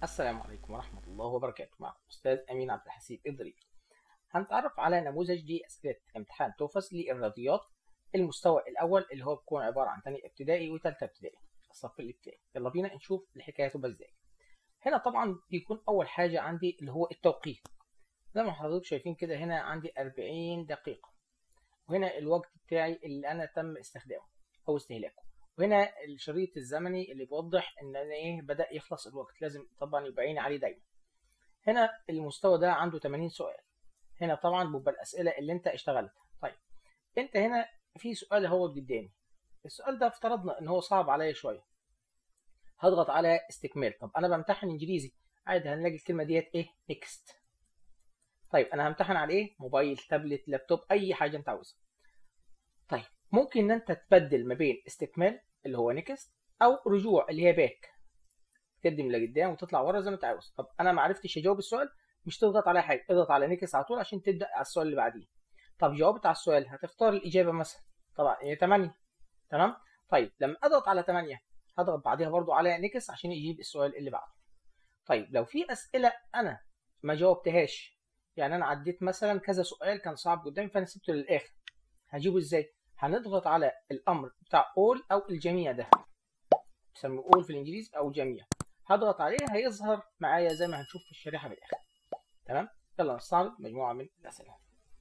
السلام عليكم ورحمة الله وبركاته معكم أستاذ أمين عبد الحسيب إدريس هنتعرف على نموذج لأسئلة امتحان توفس للرياضيات المستوى الأول اللي هو بيكون عبارة عن تاني ابتدائي وتالتة ابتدائي الصف الابتدائي يلا بينا نشوف الحكاية تبقى ازاي هنا طبعا بيكون أول حاجة عندي اللي هو التوقيت زي ما حضراتكم شايفين كده هنا عندي 40 دقيقة وهنا الوقت بتاعي اللي أنا تم استخدامه أو استهلاكه وهنا الشريط الزمني اللي بيوضح ان انا ايه بدا يخلص الوقت لازم طبعا يبقى عيني عليه دايما هنا المستوى ده عنده 80 سؤال هنا طبعا بيبقى الاسئله اللي انت اشتغلتها طيب انت هنا في سؤال هو قدامي السؤال ده افترضنا ان هو صعب عليا شويه هضغط على استكمال طب انا بمتحن انجليزي عادي هنلاقي الكلمه ديت ايه نيكست طيب انا همتحن على ايه موبايل تابلت لابتوب اي حاجه انت عاوزها طيب ممكن ان انت تبدل ما بين استكمال اللي هو نيكست او رجوع اللي هي باك تقدم لقدام وتطلع ورا زي ما انت عاوز طب انا ما عرفتش اجاوب السؤال مش تضغط على حاجه اضغط على نيكست على طول عشان تبدا على السؤال اللي بعديه طب جاوبت على السؤال هتختار الاجابه مثلا طبعا هي 8 تمام طيب لما اضغط على 8 هضغط بعديها برضو على نيكست عشان يجيب السؤال اللي بعده طيب لو في اسئله انا ما جاوبتهاش يعني انا عديت مثلا كذا سؤال كان صعب قدامي فانا سبته للاخر هجيبه ازاي هنضغط على الامر بتاع all او الجميع ده بيسموه all في الانجليزي او جميع هضغط عليه هيظهر معايا زي ما هنشوف في الشريحه بالاخر تمام يلا نستعرض مجموعه من الاسئله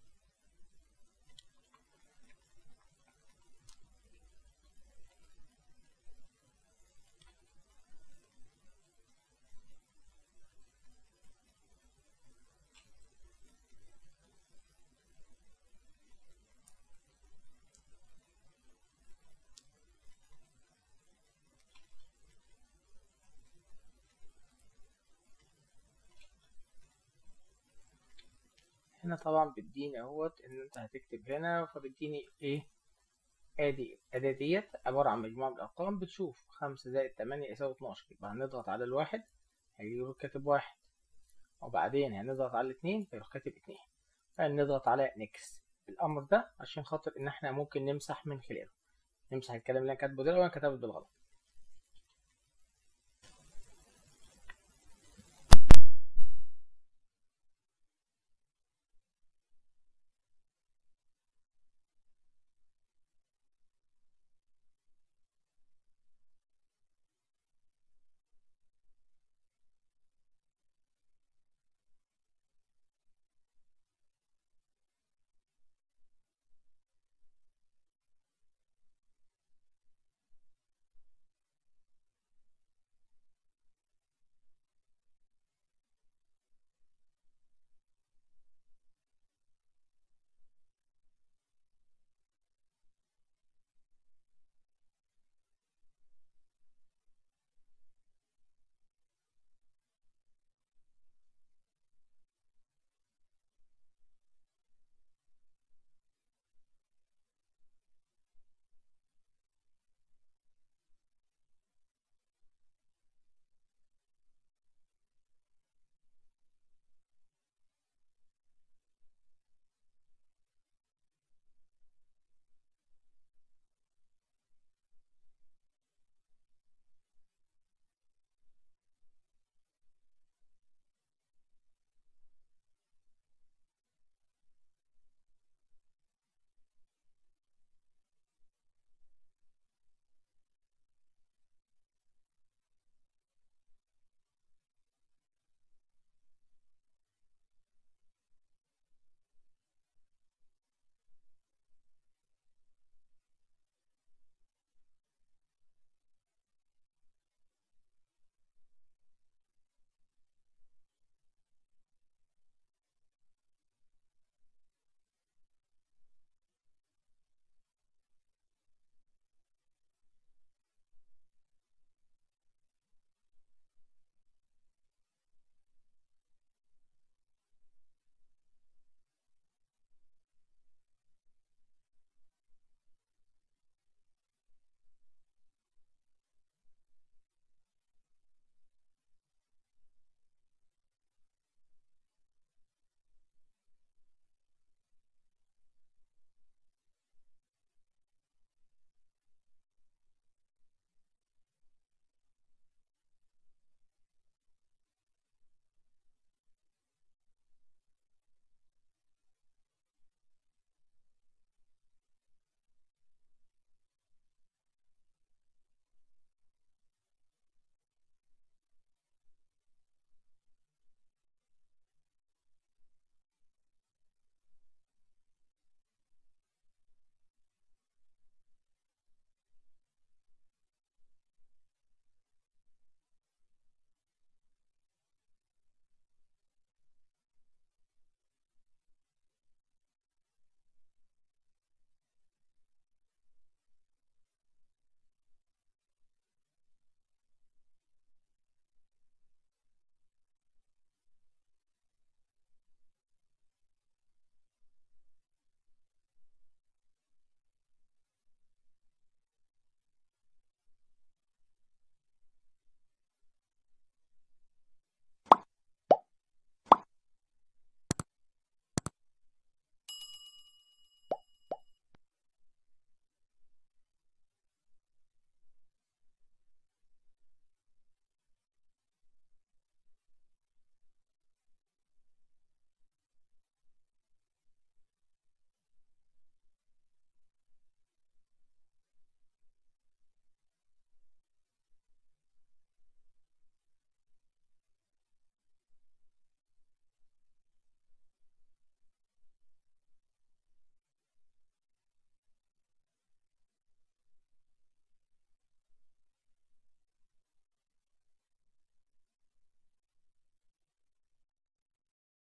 هنا طبعا بيديني اهوت ان انت هتكتب هنا فبيديني ايه ادي الاداة ديت عبارة عن مجموعة من الارقام بتشوف خمسة زائد تمانية يساوي اتناشر يبقى هنضغط على الواحد هيروح كاتب واحد وبعدين هنضغط على الاتنين فيروح كاتب اتنين فنضغط على نيكست الامر ده عشان خاطر ان احنا ممكن نمسح من خلاله نمسح الكلام اللي انا كاتبه ده لو انا كتبت بالغلط